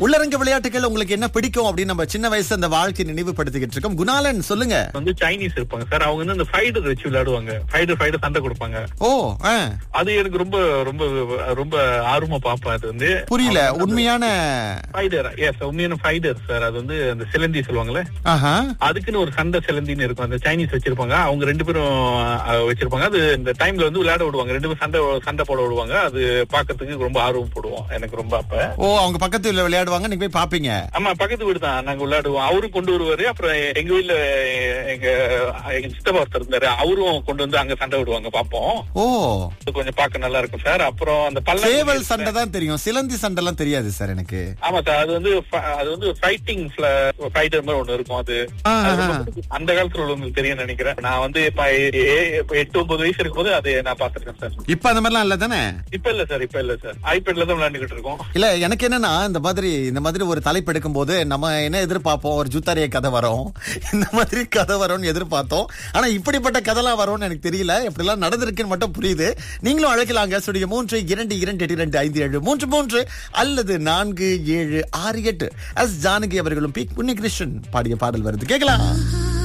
உள்ளரங்க விளையாட்டுகள் உங்களுக்கு என்ன பிடிக்கும் அப்படின்னு நம்ம சின்ன வயசு அந்த வாழ்க்கை நினைவுபடுத்திக்கிட்டு இருக்கோம் குணாலன் சொல்லுங்க வந்து சைனீஸ் இருப்பாங்க சார் அவங்க வந்து இந்த ஃபைடர் வச்சு விளையாடுவாங்க ஃபைடர் ஃபைடர் சண்டை கொடுப்பாங்க ஓ ஆ, அது எனக்கு ரொம்ப ரொம்ப ரொம்ப ஆர்வமா பார்ப்பேன் அது வந்து புரியல உண்மையான ஃபைடர் எஸ் உண்மையான ஃபைடர் சார் அது வந்து அந்த சிலந்தி சொல்லுவாங்கல்ல ஆஹா அதுக்குன்னு ஒரு சண்டை சிலந்தின்னு இருக்கும் அந்த சைனீஸ் வச்சிருப்பாங்க அவங்க ரெண்டு பேரும் அஹ், வச்சிருப்பாங்க அது இந்த டைம்ல வந்து விளையாட விடுவாங்க ரெண்டு பேரும் சண்டை சண்டை போட விடுவாங்க அது பாக்கிறதுக்கு ரொம்ப ஆர்வம் போடுவோம் எனக்கு ரொம்ப அப்ப ஓ அவங்க பக்கத்து வீட்டுல விளையாடுவாங்க நீங்க போய் பாப்பீங்க ஆமா பக்கத்து வீடு தான் நாங்க விளையாடுவோம் அவரும் கொண்டு வருவாரு அப்புறம் எங்க வீட்ல எங்க எங்க சித்தப்பா ஒருத்தர் இருந்தாரு அவரும் கொண்டு வந்து அங்க சண்டை விடுவாங்க பாப்போம் ஓ அது கொஞ்சம் பார்க்க நல்லா இருக்கும் சார் அப்புறம் அந்த பல்ல சேவல் சண்டை தான் தெரியும் சிலந்தி சண்டை எல்லாம் தெரியாது சார் எனக்கு ஆமா சார் அது வந்து ஃப- அது வந்து ஃபைட்டிங் ஃபைட்டர் மாதிரி ஒண்ணு இருக்கும் அது ஆ, அது ஆ. ரொம்ப- அந்த காலத்துல உள்ளவங்களுக்கு தெரியும் நினைக்கிறேன் நான் வந்து இப்ப ஏ- இப்ப எட்டு ஒன்பது வயசு இருக்கும்போது அது நான் பாத்துருக்கேன் சார் இப்ப அந்த மாதிரிலாம் இல்ல தானே இப்ப இல்ல சார் இப்ப இல்ல சார் ஐபேட்ல தான் விளையாண்டுகிட்டு இருக்கோம் இல்ல எனக்கு என்னன்னா இந்த மாதிரி இந்த மாதிரி ஒரு தலைப்பு எடுக்கும் போது நம்ம என்ன எதிர்பார்ப்போம் ஒரு ஜுத்தாரிய கதை வரும் இந்த மாதிரி கதை வரும்னு எதிர்பார்த்தோம் ஆனா இப்படிப்பட்ட கதைலாம் வரும்னு எனக்கு தெரியல எப்படிலாம் நடந்திருக்குன்னு மட்டும் புரியுது நீங்களும் அழைக்கலாங்க ஸ்டுடியோ மூன்று இரண்டு இரண்டு எட்டு இரண்டு ஐந்து ஏழு மூன்று மூன்று அல்லது நான்கு ஏழு ஆறு எட்டு எஸ் ஜானகி அவர்களும் பி புண்ணிகிருஷ்ணன் பாடிய பாடல் வருது கேட்கலாம்